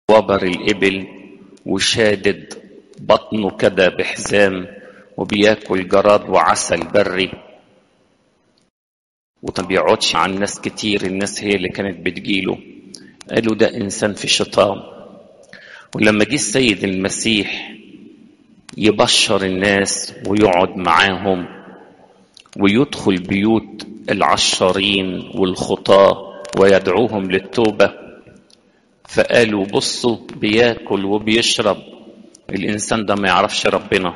وبر الإبل وشادد بطنه كده بحزام وبياكل جراد وعسل بري وما بيقعدش مع الناس كتير الناس هي اللي كانت بتجيله قالوا ده إنسان في شيطان ولما جه السيد المسيح يبشر الناس ويقعد معاهم ويدخل بيوت العشارين والخطاة ويدعوهم للتوبة فقالوا بصوا بياكل وبيشرب الإنسان ده ما يعرفش ربنا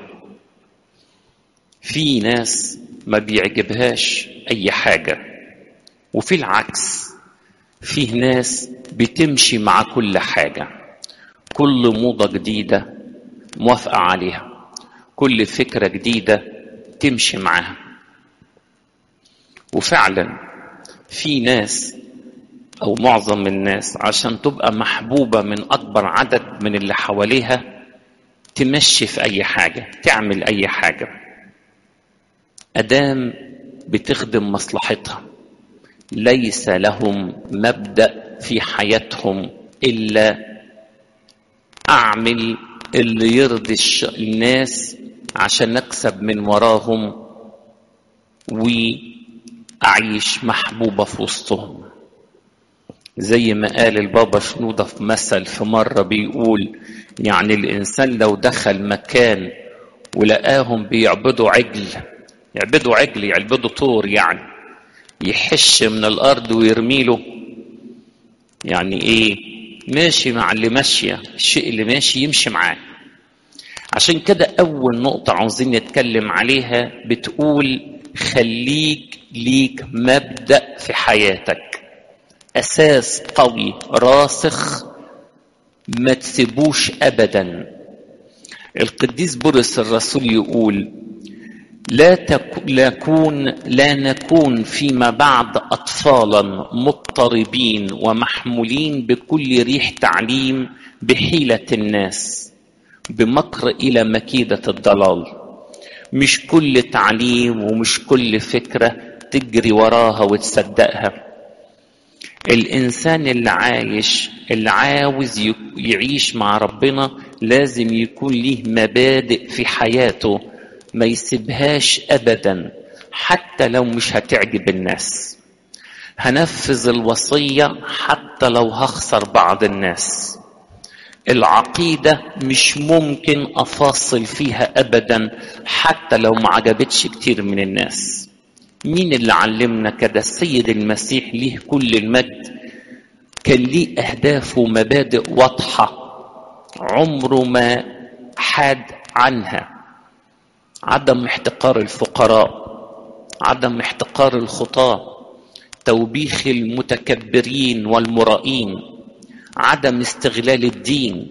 في ناس ما بيعجبهاش أي حاجة وفي العكس فيه ناس بتمشي مع كل حاجة كل موضة جديدة موافقة عليها كل فكرة جديدة تمشي معاها وفعلا في ناس أو معظم الناس عشان تبقى محبوبة من أكبر عدد من اللي حواليها تمشي في أي حاجة تعمل أي حاجة أدام بتخدم مصلحتها ليس لهم مبدأ في حياتهم إلا أعمل اللي يرضي الناس عشان أكسب من وراهم وأعيش محبوبة في وسطهم زي ما قال البابا شنودة في مثل في مرة بيقول يعني الإنسان لو دخل مكان ولقاهم بيعبدوا عجل يعبدوا عجل يعبدوا طور يعني يحش من الأرض ويرميله يعني إيه ماشي مع اللي ماشية الشيء اللي ماشي يمشي معاه عشان كده أول نقطة عاوزين نتكلم عليها بتقول خليك ليك مبدأ في حياتك أساس قوي راسخ ما تسيبوش أبدا القديس بولس الرسول يقول لا نكون لا نكون فيما بعد أطفالا مضطربين ومحمولين بكل ريح تعليم بحيلة الناس بمكر إلى مكيدة الضلال مش كل تعليم ومش كل فكرة تجري وراها وتصدقها الإنسان اللي عايش اللي عاوز يعيش مع ربنا لازم يكون ليه مبادئ في حياته ما يسيبهاش أبدا حتى لو مش هتعجب الناس هنفذ الوصية حتى لو هخسر بعض الناس العقيدة مش ممكن أفاصل فيها أبدا حتى لو ما عجبتش كتير من الناس مين اللي علمنا كده السيد المسيح ليه كل المجد كان ليه أهداف ومبادئ واضحة عمره ما حاد عنها عدم احتقار الفقراء عدم احتقار الخطاة توبيخ المتكبرين والمرائين عدم استغلال الدين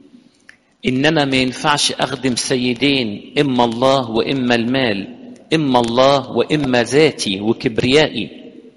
ان انا ما ينفعش اخدم سيدين اما الله واما المال اما الله واما ذاتي وكبريائي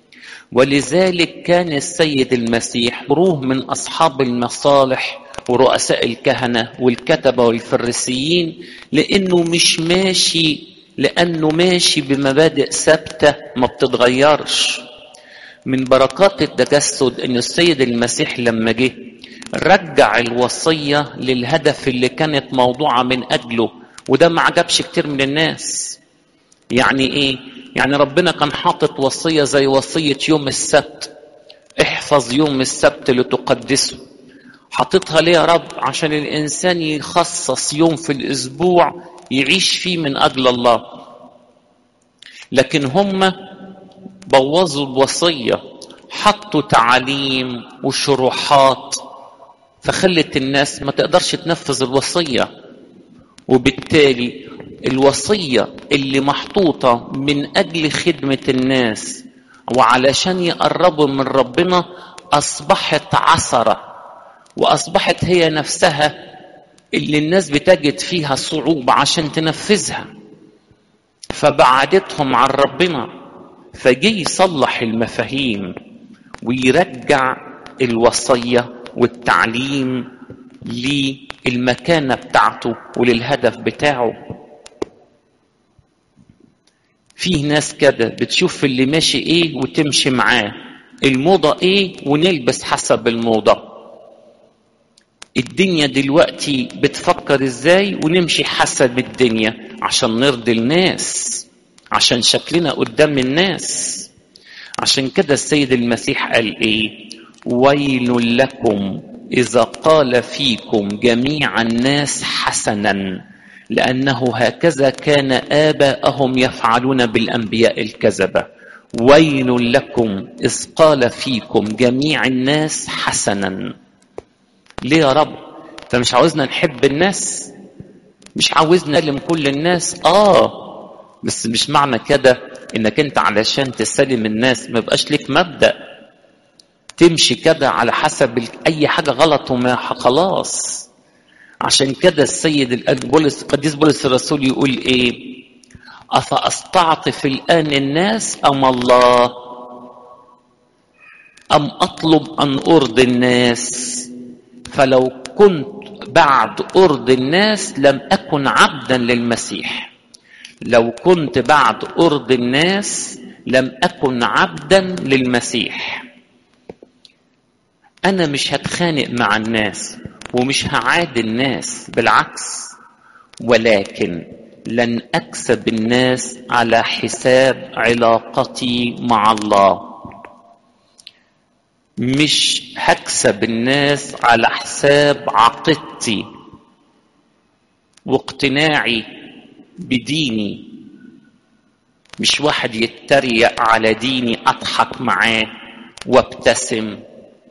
ولذلك كان السيد المسيح روح من اصحاب المصالح ورؤساء الكهنه والكتبه والفريسيين لانه مش ماشي لانه ماشي بمبادئ ثابته ما بتتغيرش من بركات التجسد ان السيد المسيح لما جه رجع الوصيه للهدف اللي كانت موضوعه من اجله وده ما عجبش كتير من الناس يعني ايه يعني ربنا كان حاطط وصيه زي وصيه يوم السبت احفظ يوم السبت لتقدسه حاططها ليه يا رب عشان الانسان يخصص يوم في الاسبوع يعيش فيه من اجل الله لكن هم بوظوا الوصيه حطوا تعاليم وشروحات فخلت الناس ما تقدرش تنفذ الوصيه وبالتالي الوصيه اللي محطوطه من اجل خدمه الناس وعلشان يقربوا من ربنا اصبحت عثره واصبحت هي نفسها اللي الناس بتجد فيها صعوبه عشان تنفذها فبعدتهم عن ربنا فجي يصلح المفاهيم ويرجع الوصيه والتعليم للمكانه بتاعته وللهدف بتاعه فيه ناس كده بتشوف اللي ماشي ايه وتمشي معاه الموضه ايه ونلبس حسب الموضه الدنيا دلوقتي بتفكر ازاي ونمشي حسب الدنيا عشان نرضي الناس عشان شكلنا قدام الناس عشان كده السيد المسيح قال ايه ويل لكم اذا قال فيكم جميع الناس حسنا لانه هكذا كان اباءهم يفعلون بالانبياء الكذبه ويل لكم اذ قال فيكم جميع الناس حسنا ليه يا رب انت مش عاوزنا نحب الناس مش عاوزنا نكلم كل الناس اه بس مش معنى كده انك انت علشان تسلم الناس ما يبقاش لك مبدا تمشي كده على حسب اي حاجه غلط وما خلاص عشان كده السيد بولس القديس بولس الرسول يقول ايه افاستعطف الان الناس ام الله ام اطلب ان ارضي الناس فلو كنت بعد ارضي الناس لم اكن عبدا للمسيح لو كنت بعد أرض الناس لم أكن عبدا للمسيح أنا مش هتخانق مع الناس ومش هعادي الناس بالعكس ولكن لن أكسب الناس على حساب علاقتي مع الله مش هكسب الناس على حساب عقيدتي واقتناعي بديني مش واحد يتريق على ديني اضحك معاه وابتسم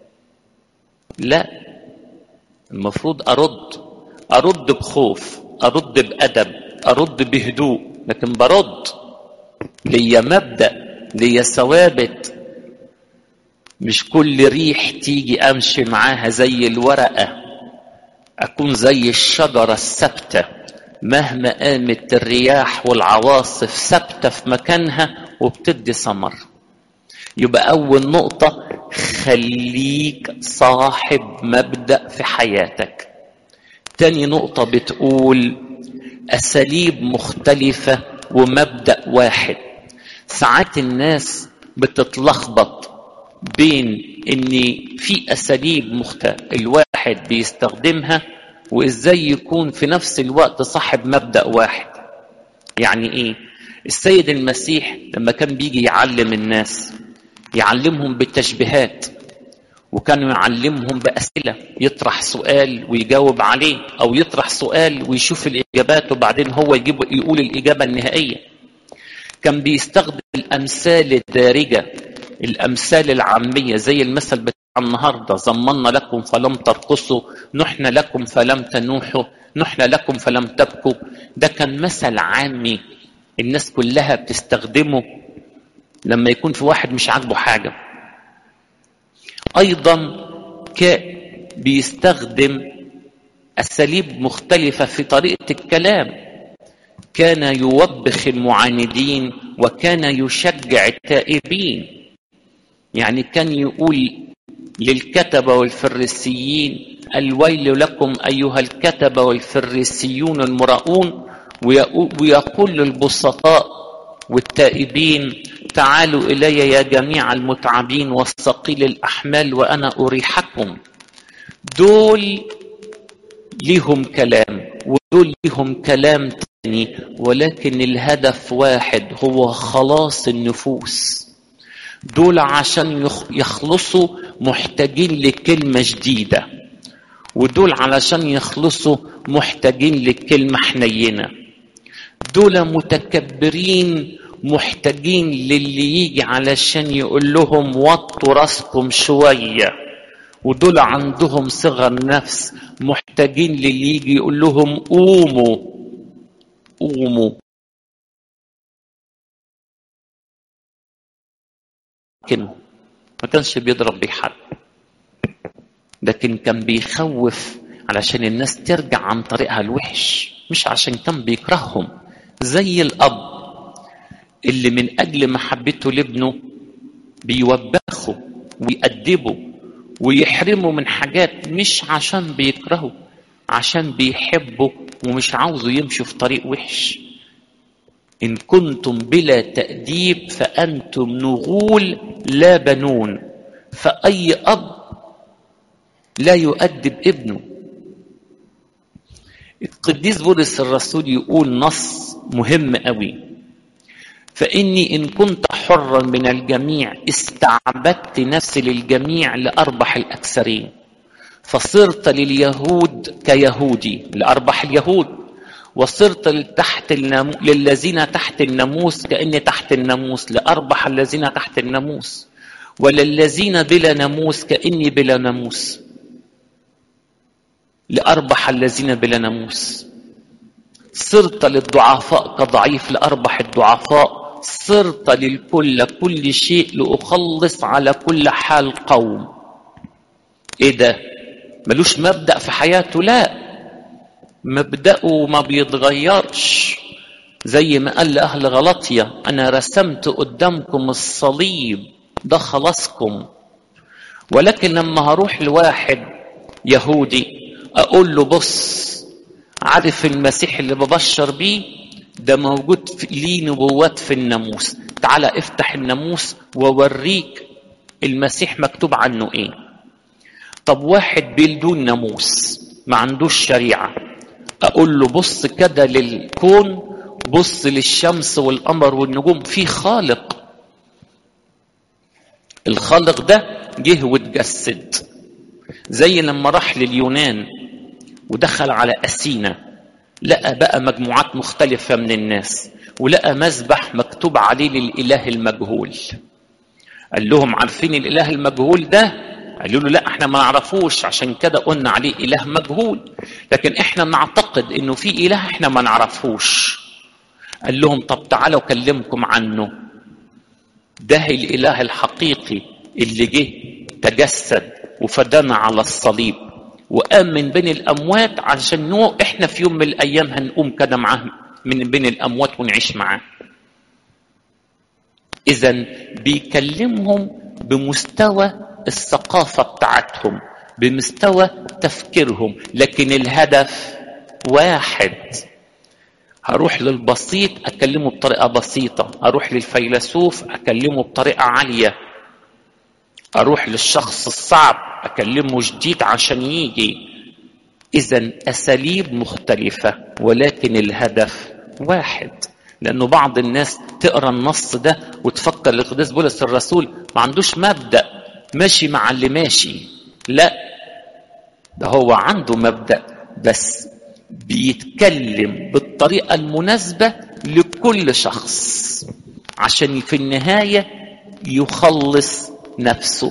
لا المفروض ارد ارد بخوف ارد بادب ارد بهدوء لكن برد ليا مبدا ليا ثوابت مش كل ريح تيجي امشي معاها زي الورقه اكون زي الشجره الثابته مهما قامت الرياح والعواصف ثابتة في مكانها وبتدي ثمر يبقى أول نقطة خليك صاحب مبدأ في حياتك تاني نقطة بتقول أساليب مختلفة ومبدأ واحد ساعات الناس بتتلخبط بين ان في اساليب مختلفة الواحد بيستخدمها وازاي يكون في نفس الوقت صاحب مبدا واحد يعني ايه السيد المسيح لما كان بيجي يعلم الناس يعلمهم بالتشبيهات وكان يعلمهم باسئله يطرح سؤال ويجاوب عليه او يطرح سؤال ويشوف الاجابات وبعدين هو يجيب يقول الاجابه النهائيه كان بيستخدم الامثال الدارجه الامثال العاميه زي المثل بتاع النهارده ضمنا لكم فلم ترقصوا نحن لكم فلم تنوحوا نحن لكم فلم تبكوا ده كان مثل عامي الناس كلها بتستخدمه لما يكون في واحد مش عاجبه حاجه ايضا بيستخدم اساليب مختلفه في طريقه الكلام كان يوبخ المعاندين وكان يشجع التائبين يعني كان يقول للكتبة والفريسيين الويل لكم أيها الكتبة والفريسيون المراؤون ويقول للبسطاء والتائبين تعالوا إلي يا جميع المتعبين والثقيل الأحمال وأنا أريحكم دول ليهم كلام ودول ليهم كلام تاني ولكن الهدف واحد هو خلاص النفوس دول عشان يخلصوا محتاجين لكلمة جديدة ودول علشان يخلصوا محتاجين لكلمة حنينة دول متكبرين محتاجين للي يجي علشان يقول لهم وطوا راسكم شوية ودول عندهم صغر نفس محتاجين للي يجي يقول لهم قوموا قوموا كلمه ما كانش بيضرب بيه حد لكن كان بيخوف علشان الناس ترجع عن طريقها الوحش مش عشان كان بيكرههم زي الاب اللي من اجل محبته لابنه بيوبخه ويأدبه ويحرمه من حاجات مش عشان بيكرهه عشان بيحبه ومش عاوزه يمشي في طريق وحش إن كنتم بلا تأديب فأنتم نغول لا بنون فأي أب لا يؤدب ابنه القديس بولس الرسول يقول نص مهم قوي فاني ان كنت حرا من الجميع استعبدت نفسي للجميع لاربح الاكثرين فصرت لليهود كيهودي لاربح اليهود وصرت تحت النامو... للذين تحت الناموس كاني تحت الناموس لاربح الذين تحت الناموس وللذين بلا ناموس كاني بلا ناموس لاربح الذين بلا ناموس صرت للضعفاء كضعيف لاربح الضعفاء صرت للكل كل شيء لاخلص على كل حال قوم ايه ده ملوش مبدا في حياته لا مبدأه ما بيتغيرش زي ما قال لأهل غلطية أنا رسمت قدامكم الصليب ده خلاصكم ولكن لما هروح لواحد يهودي أقول له بص عارف المسيح اللي ببشر بيه ده موجود في ليه نبوات في الناموس تعالى افتح الناموس ووريك المسيح مكتوب عنه ايه طب واحد بدون ناموس ما عندوش شريعه اقول له بص كده للكون بص للشمس والقمر والنجوم في خالق الخالق ده جه واتجسد زي لما راح لليونان ودخل على أثينا لقى بقى مجموعات مختلفة من الناس ولقى مذبح مكتوب عليه للإله المجهول قال لهم عارفين الإله المجهول ده قالوا له لا احنا ما نعرفوش عشان كده قلنا عليه اله مجهول لكن احنا نعتقد انه في اله احنا ما نعرفوش قال لهم طب تعالوا اكلمكم عنه ده الاله الحقيقي اللي جه تجسد وفدانا على الصليب وقام من بين الاموات علشان نو احنا في يوم من الايام هنقوم كده معاه من بين الاموات ونعيش معاه اذا بيكلمهم بمستوى الثقافة بتاعتهم بمستوى تفكيرهم لكن الهدف واحد هروح للبسيط أكلمه بطريقة بسيطة أروح للفيلسوف أكلمه بطريقة عالية أروح للشخص الصعب أكلمه جديد عشان يجي إذا أساليب مختلفة ولكن الهدف واحد لأنه بعض الناس تقرأ النص ده وتفكر القديس بولس الرسول ما عندوش مبدأ ماشي مع اللي ماشي لا ده هو عنده مبدا بس بيتكلم بالطريقه المناسبه لكل شخص عشان في النهايه يخلص نفسه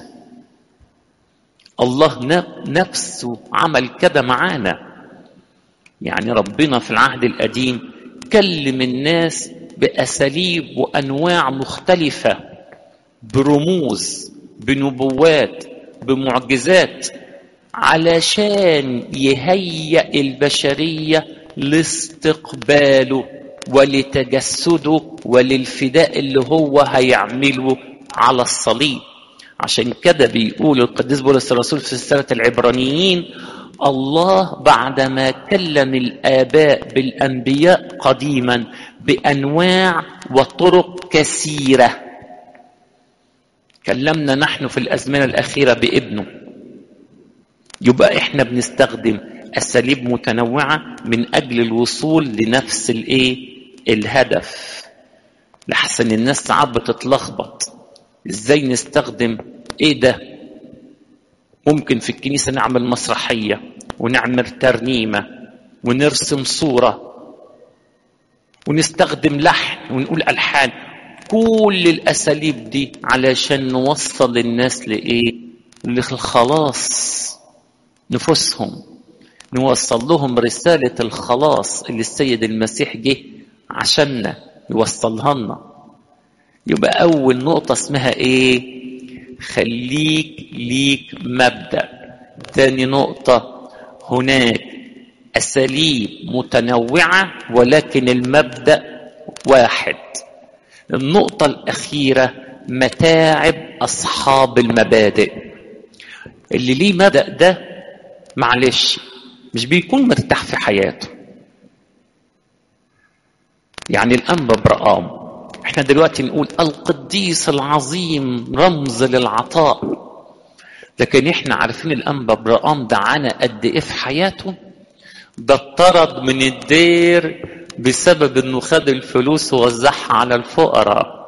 الله نفسه عمل كده معانا يعني ربنا في العهد القديم كلم الناس باساليب وانواع مختلفه برموز بنبوات بمعجزات علشان يهيئ البشريه لاستقباله ولتجسده وللفداء اللي هو هيعمله على الصليب عشان كده بيقول القديس بولس الرسول في رسالة العبرانيين الله بعدما كلم الآباء بالأنبياء قديما بأنواع وطرق كثيرة كلمنا نحن في الازمنه الاخيره بابنه يبقى احنا بنستخدم اساليب متنوعه من اجل الوصول لنفس الايه الهدف لحسن الناس ساعات بتتلخبط ازاي نستخدم ايه ده ممكن في الكنيسه نعمل مسرحيه ونعمل ترنيمه ونرسم صوره ونستخدم لحن ونقول الحان كل الاساليب دي علشان نوصل للناس لايه للخلاص نفوسهم نوصل لهم رسالة الخلاص اللي السيد المسيح جه عشاننا يوصلها لنا يبقى أول نقطة اسمها إيه؟ خليك ليك مبدأ تاني نقطة هناك أساليب متنوعة ولكن المبدأ واحد النقطة الأخيرة متاعب أصحاب المبادئ اللي ليه مبدأ ده معلش مش بيكون مرتاح في حياته يعني الأنبا برقام احنا دلوقتي نقول القديس العظيم رمز للعطاء لكن احنا عارفين الأنبا برقام ده عانى قد ايه في حياته ده اتطرد من الدير بسبب انه خد الفلوس ووزعها على الفقراء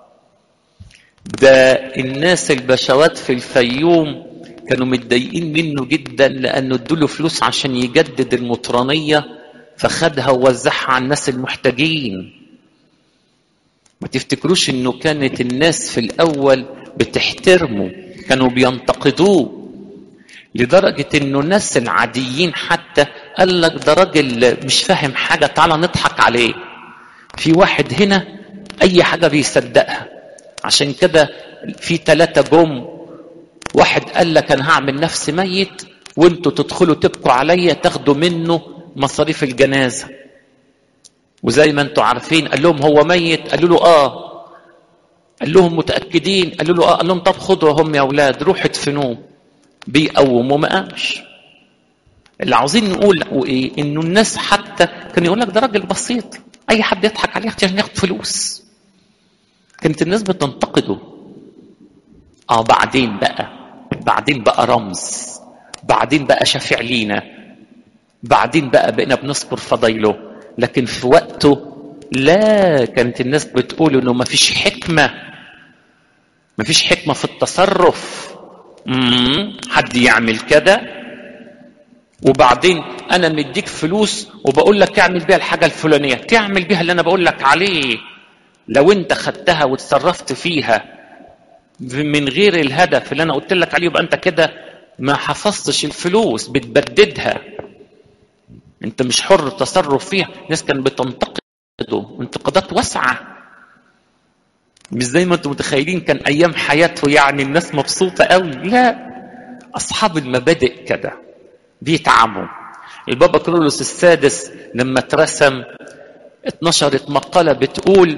ده الناس البشوات في الفيوم كانوا متضايقين منه جدا لانه ادوله فلوس عشان يجدد المطرانيه فخدها ووزعها على الناس المحتاجين ما تفتكروش انه كانت الناس في الاول بتحترمه كانوا بينتقدوه لدرجة انه الناس العاديين حتى قال لك ده راجل مش فاهم حاجة تعالى نضحك عليه في واحد هنا اي حاجة بيصدقها عشان كده في ثلاثة جم واحد قال لك انا هعمل نفسي ميت وانتوا تدخلوا تبكوا عليا تاخدوا منه مصاريف الجنازة وزي ما انتوا عارفين قال لهم هو ميت قالوا له اه قال لهم متأكدين قالوا له اه قال لهم طب خدوا هم يا اولاد روحوا ادفنوه بيقوموا ما قامش اللي عاوزين نقول ايه انه الناس حتى كان يقول لك ده راجل بسيط اي حد يضحك عليه عشان ياخد فلوس كانت الناس بتنتقده اه بعدين بقى بعدين بقى رمز بعدين بقى شفيع لينا بعدين بقى بقينا بنذكر فضايله لكن في وقته لا كانت الناس بتقول انه ما فيش حكمه ما فيش حكمه في التصرف مم. حد يعمل كده وبعدين انا مديك فلوس وبقول لك اعمل بيها الحاجه الفلانيه تعمل بيها اللي انا بقول لك عليه لو انت خدتها وتصرفت فيها من غير الهدف اللي انا قلت لك عليه يبقى انت كده ما حفظتش الفلوس بتبددها انت مش حر التصرف فيها الناس كانت بتنتقده انتقادات واسعه مش زي ما انتم متخيلين كان ايام حياته يعني الناس مبسوطه قوي لا اصحاب المبادئ كده بيتعبوا البابا كرولوس السادس لما اترسم اتنشرت مقالة بتقول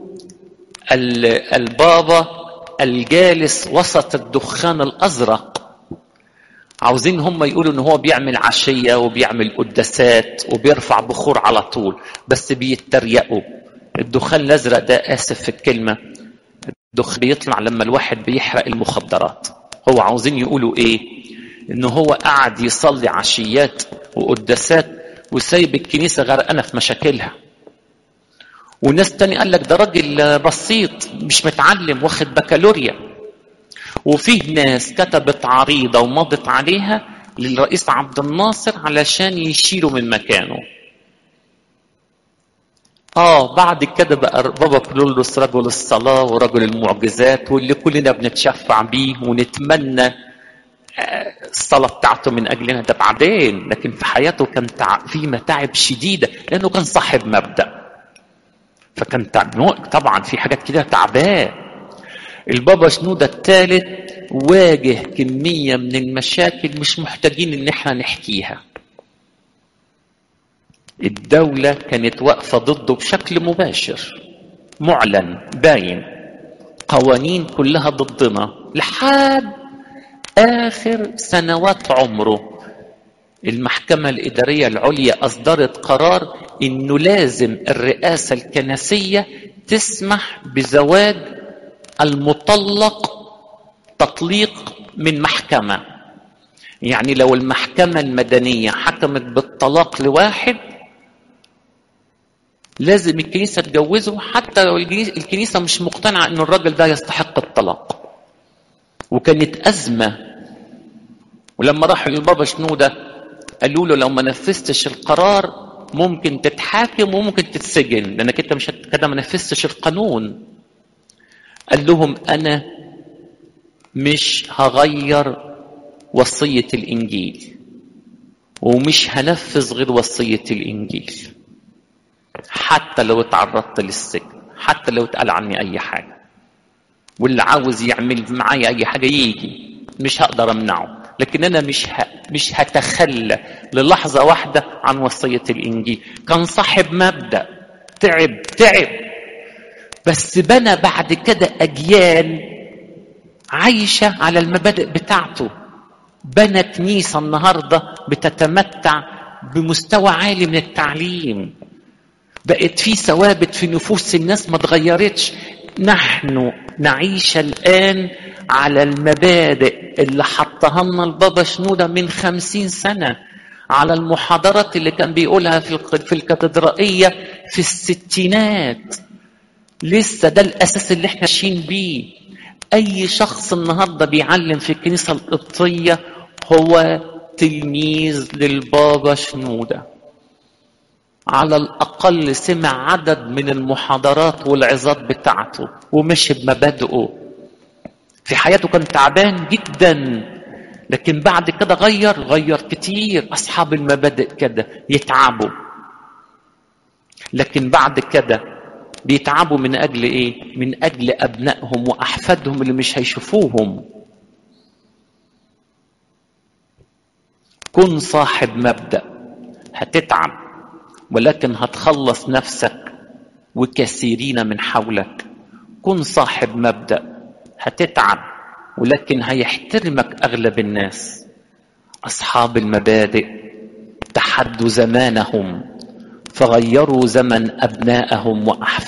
البابا الجالس وسط الدخان الأزرق عاوزين هم يقولوا ان هو بيعمل عشية وبيعمل قداسات وبيرفع بخور على طول بس بيتريقوا الدخان الازرق ده اسف في الكلمة الدخان بيطلع لما الواحد بيحرق المخدرات هو عاوزين يقولوا ايه ان هو قاعد يصلي عشيات وقداسات وسايب الكنيسة غرقانة في مشاكلها وناس تاني قال لك ده راجل بسيط مش متعلم واخد بكالوريا وفيه ناس كتبت عريضة ومضت عليها للرئيس عبد الناصر علشان يشيله من مكانه اه بعد كده بقى بابا كلولوس رجل الصلاة ورجل المعجزات واللي كلنا بنتشفع بيه ونتمنى الصلاة بتاعته من أجلنا ده بعدين لكن في حياته كان في متاعب شديدة لأنه كان صاحب مبدأ فكان طبعا في حاجات كده تعباه البابا شنودة الثالث واجه كمية من المشاكل مش محتاجين ان احنا نحكيها الدولة كانت واقفة ضده بشكل مباشر معلن باين قوانين كلها ضدنا لحد آخر سنوات عمره المحكمة الإدارية العليا أصدرت قرار إنه لازم الرئاسة الكنسية تسمح بزواج المطلق تطليق من محكمة يعني لو المحكمة المدنية حكمت بالطلاق لواحد لازم الكنيسة تجوزه حتى لو الكنيسة مش مقتنعة إن الراجل ده يستحق الطلاق وكانت أزمة ولما راح للبابا شنودة قالوا له لو ما نفذتش القرار ممكن تتحاكم وممكن تتسجن لانك انت مش كده ما نفذتش القانون قال لهم انا مش هغير وصية الانجيل ومش هنفذ غير وصية الانجيل حتى لو اتعرضت للسجن حتى لو اتقال عني اي حاجة واللي عاوز يعمل معايا اي حاجة يجي مش هقدر امنعه لكن انا مش ه... مش هتخلى للحظه واحده عن وصيه الانجيل كان صاحب مبدا تعب تعب بس بنى بعد كده اجيال عايشه على المبادئ بتاعته بنى كنيسه النهارده بتتمتع بمستوى عالي من التعليم بقت في ثوابت في نفوس الناس ما اتغيرتش نحن نعيش الآن على المبادئ اللي حطها لنا البابا شنودة من خمسين سنة على المحاضرات اللي كان بيقولها في في الكاتدرائيه في الستينات لسه ده الاساس اللي احنا ماشيين بيه اي شخص النهارده بيعلم في الكنيسه القبطيه هو تلميذ للبابا شنوده على الاقل سمع عدد من المحاضرات والعظات بتاعته ومشي بمبادئه في حياته كان تعبان جدا لكن بعد كده غير غير كتير اصحاب المبادئ كده يتعبوا لكن بعد كده بيتعبوا من اجل ايه من اجل ابنائهم واحفادهم اللي مش هيشوفوهم كن صاحب مبدا هتتعب ولكن هتخلص نفسك وكثيرين من حولك كن صاحب مبدا هتتعب ولكن هيحترمك اغلب الناس اصحاب المبادئ تحدوا زمانهم فغيروا زمن ابنائهم واحفادهم